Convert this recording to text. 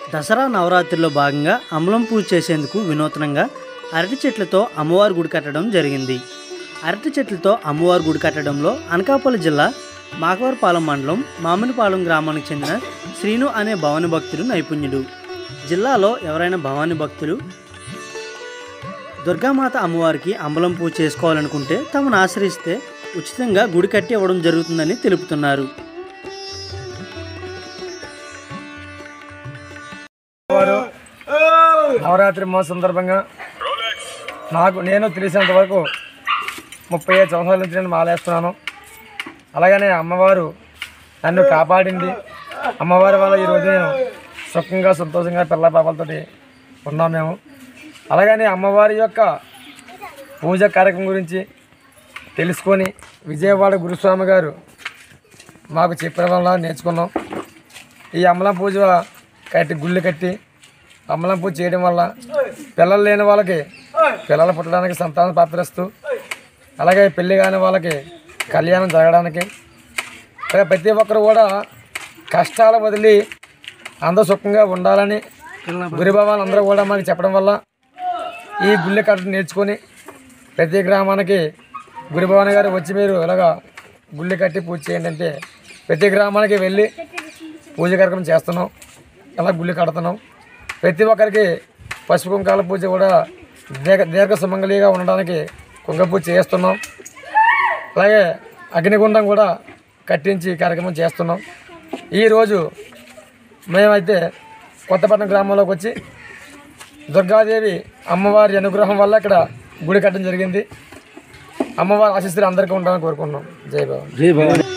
దసరా నవరాత్రిలో భాగంగా అమలం పూజ చేసేందుకు వినూత్నంగా అరటి చెట్లతో అమ్మవారి గుడి కట్టడం జరిగింది అరటి చెట్లతో అమ్మవారి గుడి కట్టడంలో అనకాపల్లి జిల్లా మాకవరపాలెం మండలం మామిడిపాలెం గ్రామానికి చెందిన శ్రీను అనే భవాని భక్తుడు నైపుణ్యుడు జిల్లాలో ఎవరైనా భవాని భక్తులు దుర్గామాత అమ్మవారికి అంబలం పూజ చేసుకోవాలనుకుంటే తమను ఆశ్రయిస్తే ఉచితంగా గుడి కట్టి ఇవ్వడం జరుగుతుందని తెలుపుతున్నారు వారు నవరాత్రి మహోత్సవం సందర్భంగా నాకు నేను తెలిసినంత వరకు ముప్పై ఐదు సంవత్సరాల నుంచి నేను మాలేస్తున్నాను అలాగనే అమ్మవారు నన్ను కాపాడింది అమ్మవారి వల్ల ఈరోజు నేను సుఖంగా సంతోషంగా పిల్ల పాపలతోటి ఉన్నాం మేము అలాగనే అమ్మవారి యొక్క పూజ కార్యక్రమం గురించి తెలుసుకొని విజయవాడ గురుస్వామి గారు మాకు చెప్పిన వల్ల నేర్చుకున్నాం ఈ అమలం పూజ కట్టి గుళ్ళు కట్టి అమలం పూజ చేయడం వల్ల పిల్లలు లేని వాళ్ళకి పిల్లలు పుట్టడానికి సంతానం ప్రాప్తిస్తూ అలాగే పెళ్లి కాని వాళ్ళకి కళ్యాణం జరగడానికి అలాగే ప్రతి ఒక్కరు కూడా కష్టాలు వదిలి అందరూ సుఖంగా ఉండాలని గురుభావాలు అందరూ కూడా మాకు చెప్పడం వల్ల ఈ గుళ్ళు కట్టడం నేర్చుకొని ప్రతి గ్రామానికి గురుభవన్ గారు వచ్చి మీరు ఇలాగా గుళ్ళు కట్టి పూజ చేయండి అంటే ప్రతి గ్రామానికి వెళ్ళి పూజ కార్యక్రమం చేస్తున్నాం అలా గుళ్ళు కడుతున్నాం ప్రతి ఒక్కరికి పసుపు కుంకాల పూజ కూడా దీర్ఘ దీర్ఘ సుమంగళిగా ఉండడానికి కుంక పూజ చేస్తున్నాం అలాగే అగ్నిగుండం కూడా కట్టించి ఈ కార్యక్రమం చేస్తున్నాం ఈరోజు మేమైతే కొత్తపట్నం గ్రామంలోకి వచ్చి దుర్గాదేవి అమ్మవారి అనుగ్రహం వల్ల ఇక్కడ గుడి కట్టడం జరిగింది అమ్మవారి ఆశీస్సులు అందరికీ ఉండాలని కోరుకుంటున్నాం జై బాబా